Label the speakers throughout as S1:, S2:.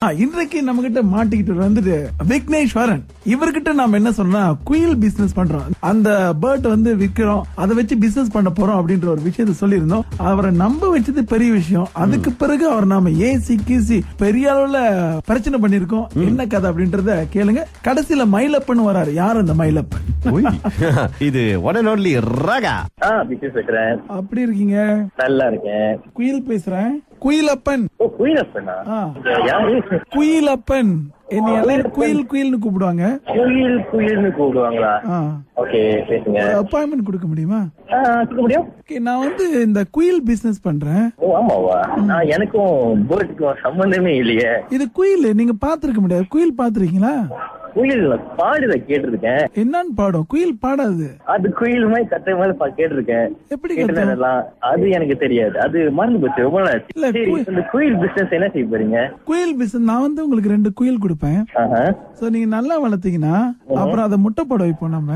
S1: ஆ, இன்றைக்கு நம்ம கிட்ட மாட்டிக்கிட்டு வந்துட்டு விக்னேஸ்வரன் இவர்கிட்ட நாம என்ன சொன்னா குயில் பிசினஸ் பண்றோம் அந்த பேர்ட் வந்து விக்கிறோம் அதை வச்சு பிசினஸ் பண்ண போறோம் அப்படின்ற ஒரு விஷயத்த சொல்லியிருந்தோம் அவரை நம்ப வச்சது பெரிய விஷயம் அதுக்கு பிறகு அவர் நாம ஏசி கீசி பெரிய அளவுல பிரச்சனை பண்ணிருக்கோம் என்ன கதை அப்படின்றத கேளுங்க கடைசியில மயிலப்பன் வராரு யார் அந்த மயிலப்பன்
S2: உய். இது ஒன் அண்ட் ஒன்லி ரகா
S3: ஆ பிசினஸ் வைக்கிறேன்
S1: அப்படி இருக்கீங்க
S3: நல்லா இருக்கேன்
S1: குயில் பேசுறேன் குயிலப்பன்
S3: ஓ குயிலப்பனா
S1: ஆ.
S3: யாரு
S1: குயிலப்பன் என்னை எல்லாரும் குயில் குயில்னு கூப்பிடுவாங்க
S3: குயில் குயில்னு கூப்பிடுவாங்களா
S1: ஆ
S3: ஓகே பேசுங்க
S1: அப்பாயின்மெண்ட் கொடுக்க முடியுமா
S3: ஆ, கொடுக்க முடியும்
S1: ஓகே நான் வந்து இந்த குயில் பிசினஸ் பண்றேன்
S3: ஓ ஆமாவா நான் எனக்கும் பேர்டுக்கும் சம்பந்தமே இல்லையே
S1: இது குயில் நீங்க பாத்துருக்க முடியாது குயில் பாத்துருக்கீங்களா
S3: குயில் பாடுத கேட்டிருக்கேன்
S1: என்னன்னு பாடும் குயில் பாடாது
S3: அது குயில் மாதிரி கத்த மாதிரி பா- கேட்டிருக்கேன்
S1: எப்படி
S3: கேட்டது
S1: கத்தும்?
S3: அதெல்லாம். அது எனக்கு தெரியாது அது மறந்து போச்சு ரொம்ப நாள் ஆச்சு.
S1: இல்ல,
S3: சரி
S1: குயில்-
S3: இந்த குயில் பிசினஸ் என்ன செய்ய போறீங்க
S1: குயில் பிசினஸ் நான் வந்து உங்களுக்கு ரெண்டு குயில் கொடுப்பேன்
S3: ஆஹா.
S1: சோ நீங்க நல்லா வளர்த்தீங்கன்னா அப்புறம் அதை முட்டை போட வைப்போம் நம்ம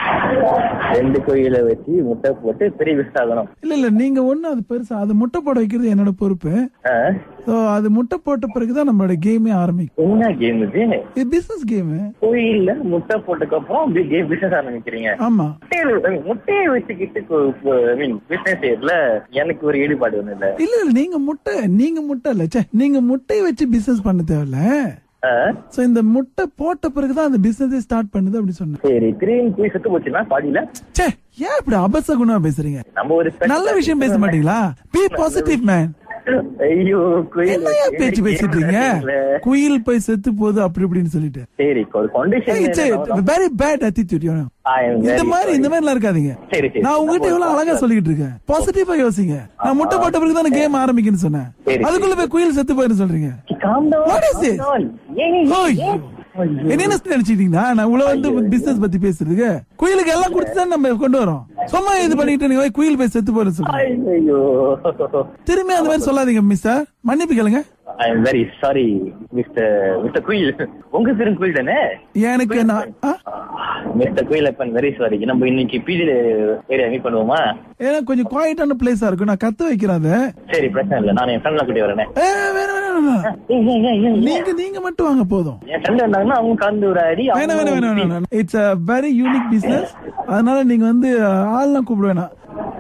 S3: ரெண்டு கோயிலை வச்சு முட்டை போட்டு பெரிய பிசினஸ் ஆகணும்
S1: இல்ல இல்ல நீங்க ஒண்ணு அது பெருசா அது முட்டை போட வைக்கிறது என்னோட பொறுப்பு
S3: ஆ?
S1: சோ அது முட்டை போட்ட பிறகுதான் நம்மளோட கேமே ஆரம்பிக்கும்
S3: என்ன கேம் இது
S1: இது பிசினஸ் கேம்
S3: கோயில்ல முட்டை போட்டதுக்கு அப்புறம் கேம் பிசினஸ் ஆரம்பிக்கிறீங்க
S1: ஆமா
S3: முட்டையை முட்டையை வச்சுக்கிட்டு ஐ மீன் பிசினஸ் செய்யறதுல எனக்கு ஒரு ஈடுபாடு ஒண்ணு இல்ல
S1: இல்ல இல்ல நீங்க முட்டை நீங்க முட்டை இல்ல ச்சே நீங்க முட்டையை வச்சு பிசினஸ் பண்ண தேவையில்ல
S3: ஆ?
S1: சோ இந்த முட்டை போட்ட பிறகுதான் அந்த பிசினஸ் ஸ்டார்ட் பண்ணுது அப்படி சொன்னேன்
S3: சரி திடீர்னு போய் செத்து போச்சுன்னா பாடியில
S1: ச்சே ஏன் இப்படி அபசகுணமா பேசுறீங்க
S3: நம்ம ஒரு pet-
S1: நல்ல விஷயம் பேச மாட்டீங்களா பி பாசிட்டிவ் மேன்
S3: ஐயோ குயில்
S1: என்னையா பேச்சு பேசிட்டு இருக்கீங்க குயில் போய் செத்து போகுது அப்படி இப்படின்னு சொல்லிட்டு
S3: சரி ஒரு condition
S1: very bad attitude you know. இந்த மாதிரி இந்த மாதிரி எல்லாம் இருக்காதீங்க
S3: சரி, சரி.
S1: நான் உங்ககிட்ட எவ்வளவு அழகா சொல்லிட்டு இருக்கேன் பாசிட்டிவா யோசிங்க நான் முட்டை போட்ட பிறகு தான் கேம் ஆரம்பிக்குன்னு சொன்னேன்
S3: சரி,
S1: அதுக்குள்ள போய் குயில் செத்து போயிருந்து சொல்றீங்க What is this? ஐயோ. என்ன நினைச்சிட்டீங்களா நான் இவ்வளவு வந்து பிசினஸ் பத்தி பேசுறதுக்கு குயிலுக்கு எல்லாம் கொடுத்து தான் நம்ம கொண்டு வரோம் சும்மா இது பண்ணிட்டு நீங்க போய் குயில் போய் செத்து போற சொல்றீங்க
S3: ஐயோ
S1: திரும்பி அந்த மாதிரி சொல்லாதீங்க மிஸ்டர் மன்னிப்பு கேளுங்க
S3: I am very sorry mister mister குயில் உங்க பேரும் குயில் தானே
S1: எனக்கு நான் ஆ?
S3: மிஸ்டர் குயில் அப்பன் வெரி சாரி நம்ம இன்னைக்கு பிஜி ஏரியா மீட் பண்ணுவோமா
S1: ஏன்னா கொஞ்சம் குவாய்டான பிளேஸா இருக்கும் நான் கத்து வைக்கிறேன் அதை
S3: சரி பிரச்சனை இல்ல நான் என் ஃப்ரெண்ட்ல கூட்டி வரேனே
S1: ஏ, வேணாம், வேணாம், வேணாம்.
S3: ஏய், ஏய், ஏய், ஏய், ஏய்.
S1: நீங்க நீங்க மட்டும் வாங்க போதும்
S3: என் ஃப்ரெண்ட் வந்தாங்கன்னா அவங்க கலந்து ஒரு அடி
S1: வேணாம் வேணாம் வேணாம் வேணாம் it's a very unique business அதனால நீங்க வந்து ஆள்லாம் கூப்பிட வேணாம்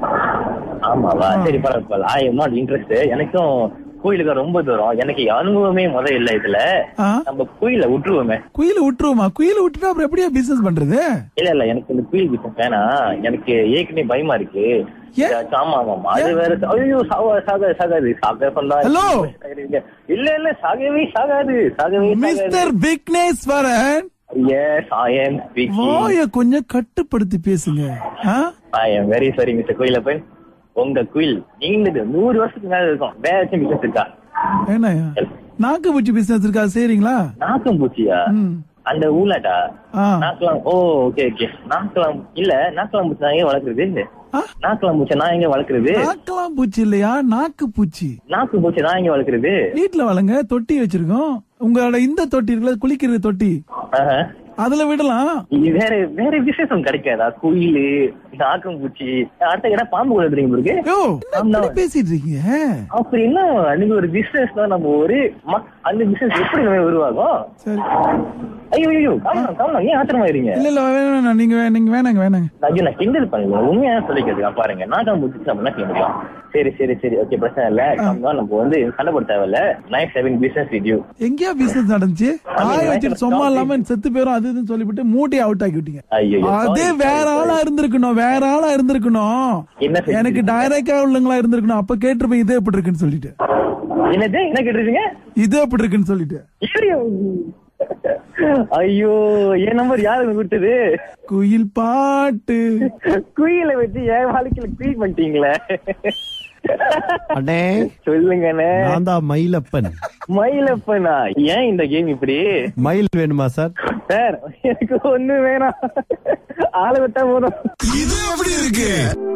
S3: ஆமாவா சரி பரவாயில்ல ஐ எம் நாட் இன்ட்ரெஸ்ட் எனக்கும் கோயிலுக்கு ரொம்ப தூரம் எனக்கு அனுபவமே முத இல்ல இதுல
S1: ஆ?
S3: நம்ம கோயில விட்டுருவோமே
S1: குயில விட்டுருவோமா குயில விட்டுட்டா அப்புறம் எப்படியா பிசினஸ் பண்றது
S3: இல்ல இல்ல எனக்கு இந்த குயில் பிசினஸ் வேணாம் எனக்கு ஏற்கனவே பயமா இருக்கு
S1: ஏன்?
S3: ஆமா ஆமா அது வேற ஐயோ சாவா சாகாது சாகாது சாக சொன்னா
S1: Hello?
S3: இல்ல இல்ல சாகவே சாகாது சாகவே சாகாது
S1: mister Vigneswaran
S3: yes I am speaking
S1: வாய கொஞ்சம் கட்டுப்படுத்தி பேசுங்க ஆ?
S3: I am very sorry mister Koyilappan உங்க குயில் நீண்டது நூறு வருஷத்துக்கு மேல இருக்கும் வேற ஏதாச்சும் பிசினஸ் இருக்கா
S1: என்னய்யா நாக்கு பூச்சி பிசினஸ் இருக்கா செய்றீங்களா
S3: நாக்கம் பூச்சியா
S1: ம்.
S3: அந்த ஊலாட்டா
S1: ஆ.
S3: நாக்கலாம் ஓ ஓகே ஓகே நாக்கலாம் இல்ல நாக்கலாம் பூச்சி நான் எங்க வளர்க்குறது
S1: ஆ?
S3: நாக்கலாம் பூச்சி நான் எங்க வளர்க்குறது
S1: நாக்கெல்லாம் பூச்சி இல்லையா நாக்கு பூச்சி
S3: நாக்கு பூச்சி நான் எங்க வளர்க்குறது
S1: வீட்டுல வளங்க தொட்டி வச்சிருக்கோம் உங்களோட இந்த தொட்டி இருக்குல்ல குளிக்கிற தொட்டி
S3: ஆஹா.
S1: அதுல விடலாம்
S3: இது வேற வேற விசேஷம் கிடைக்காதா குயிலு நாக்கம் பூச்சி அடுத்த இடம் பாம்பு வளர்த்துறீங்க இருக்கு
S1: யோ என்ன இப்படி பேசிட்டு இருக்கீங்க
S3: அப்படி என்ன அன்னைக்கு ஒரு பிசினஸ் தான் நம்ம ஒரு மக்- அந்த பிசினஸ் எப்படி நம்ம உருவாகும்
S1: சரி
S3: ஐயோ ஐயோ காமலாம் காமலாம் ஏன் ஆத்திரமாயிருங்க
S1: இல்ல இல்ல வேணாம் வேணாம். நீங்க வே- நீங்க வேணாங்க வேணாங்க
S3: ஐயோ நான் கிண்டல் பண்ணுங்க உண்மையா சொல்லிக்கிறதுக்கு பாருங்க நாகம் முடிச்சு நம்ம செய்ய முடியும் சரி சரி சரி ஓகே பிரச்சனை இல்ல நம்ம நம்ம வந்து சண்டை போட தேவையில்ல night seven business with you
S1: எங்கேயா பிசினஸ் நடந்துச்சு ஆய வச்சுட்டு சும்மா இல்லாம செத்து போயிரும் அது இதுன்னு சொல்லிவிட்டு மூட்டையை அவுட் ஆக்கி விட்டீங்க
S3: ஐயோ
S1: அதே வேற ஆளா இருந்திருக்கணும் வேற ஆளா இருந்திருக்கணும்
S3: என்ன செஞ்சீங்க?
S1: எனக்கு டைரக்டா உள்ளவங்களா இருந்திருக்கணும் அப்ப கேட்டிருப்பேன் இது எப்படி இருக்குன்னு சொல்லிட்டு
S3: என்னது என்ன கேட்டுருக்கீங்க
S1: இது எப்படி இருக்குன்னு சொல்லிட்டு
S3: ஐயோ. ஐயோ என் நம்பர் யாருக்கு கொடுத்தது
S1: குயில் பாட்டு
S3: குயில வச்சு என் வாழ்க்கையில குயில் பண்ணிட்டீங்களே
S2: அண்ணே
S3: சொல்லுங்கண்ணே
S2: நான் தான் மயிலப்பன்
S3: மயிலப்பனா ஏன் இந்த கேம் இப்படி
S2: மயில் வேணுமா சார்
S3: சார் எனக்கு ஒண்ணு வேணாம் ஆளை விட்டா போதும்
S1: இது எப்படி இருக்கு